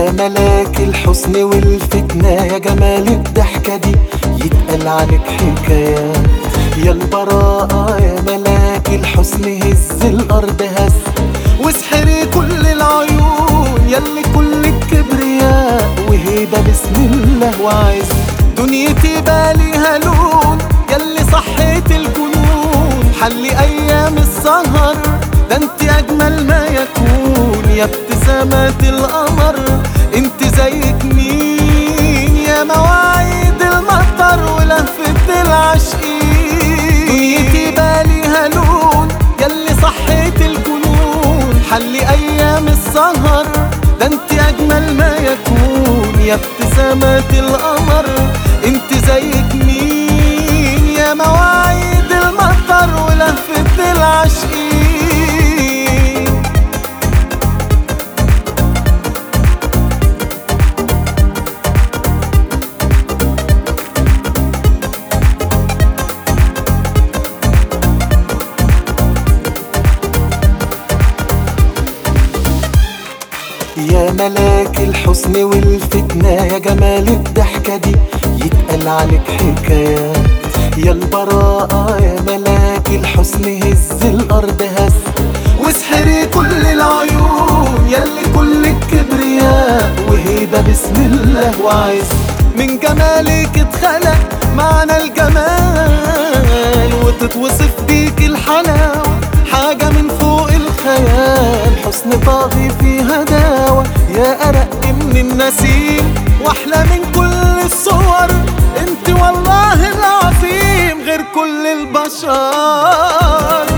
يا ملاك الحسن والفتنة يا جمال الضحكة دي يتقال عنك حكايات يا البراءة يا ملاك الحسن هز الأرض هز واسحري كل العيون يلي كل الكبرياء وهيبة بسم الله وعز دنيتي باليها لون يلي صحيت الجنون حلي أيام السهر ده انت أجمل ما يكون يا ابتسامات القمر انت زيك مين يا مواعيد المطر ولهفة العاشقين دنيتي باليها لون يلي صحيت الجنون حلي ايام السهر ده انت اجمل ما يكون يا ابتسامات القمر انت زيك مين يا مواعيد المطر ولهفة العاشقين يا ملاك الحسن والفتنة يا جمال الضحكة دي يتقال عنك حكايات يا البراءة يا ملاك الحسن هز الأرض هز واسحري كل العيون يلي كل الكبرياء وهيبة بسم الله وعز من جمالك اتخلق معنى الجمال وتتوصف بيك الحلاوة حاجة من فوق الخيال حسن طاغي فيها داوة يا أرق من النسيم وأحلى من كل الصور انت والله العظيم غير كل البشر